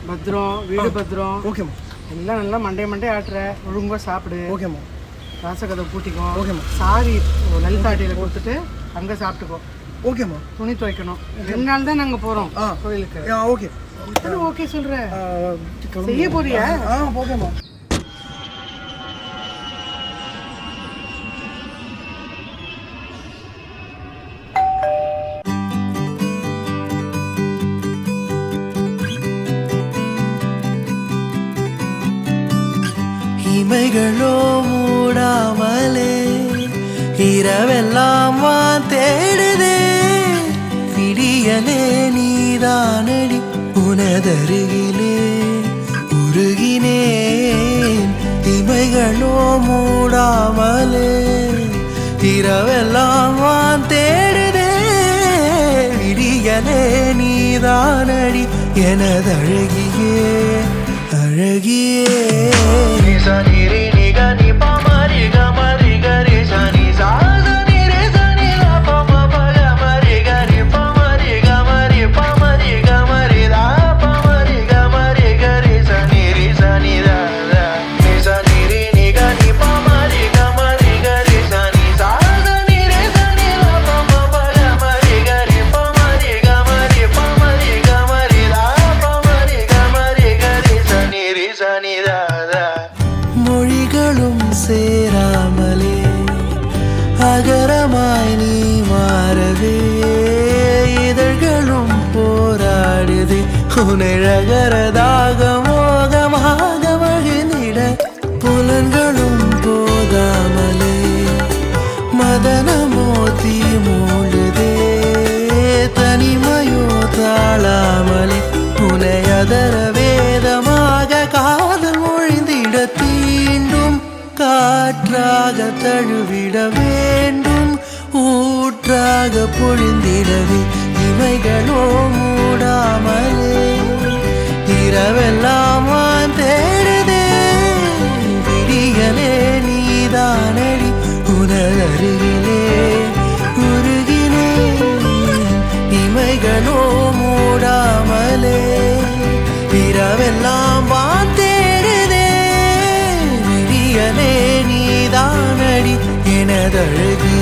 பத்திரம் வீடு பத்திரம் ஓகேம்மா எல்லாம் நல்லா மண்டே மண்டே ஆட்டுற ஒழுங்கா சாப்பிடு ஓகேம்மா ராசகதை பூட்டிக்கோ ஓகேம்மா. சாரி லலிதாட்டியில் கொடுத்துட்டு அங்கே சாப்பிட்டுக்கோ ஓகேம்மா துணி துவைக்கணும் ரெண்டு நாள் தான் நாங்கள் போகிறோம் ஆ. கோயிலுக்கு ஆ ஓகே எத்தனை ஓகே சொல்கிற ஆ, கிளம்பு. செய்ய போறியா ஆ ஓகேம்மா இமைகளோ மூடாமலே இரவெல்லாம் வான் தேடுதே விடியலே நீதானடி உனதருகிலே உருகினேன் இமைகளோ மூடாமலே இரவெல்லாம் வான் தேடுதே விடியலே நீதானடி எனதழகியே அழகியே சனிரி நிக நிப மரி க மரி கரி சனி சாச நிரி சனி ல ப ம ப க மரி கரி ப மரி க மரி ப மரி க மரி தா ப மரி க மரி கரி சனி ரி சனி தா தா நி சனி ரி நி க நி ப மரி க மரி கரி சனி சாச நிரி சனி ல ப ம ப க மரி கரி ப மரி க மரி ப மரி க மரி தா ப மரி க மரி கரி சனி ரி சனி தா தா மொழிகளும் சேராமலே அகரமாய் நீ மாறவே இதழ்களும் போராடுதே உனழகரதாக மோகமாக மகிழ்ந்திட புலன்களும் போதாமலே மதனமோ தீ மூடுதே தனிமையோ தாழாமலே உனை அதர வேதமாக காதல் மொழிந்திட தீண்டும் காற்றாக தழுவிட வேண்டும் ஊற்றாக பொழிந்திடவே இமைகளோ மூடாமலே இரவெல்லாம் வான் தேடுதே விடியலே நீதானடி உனதருகிலே உருகினேன் இமைகளோ மூடாமலே இரவெல்லாம் வான் தேடுதே விடியலே நீதானடி எனதழகி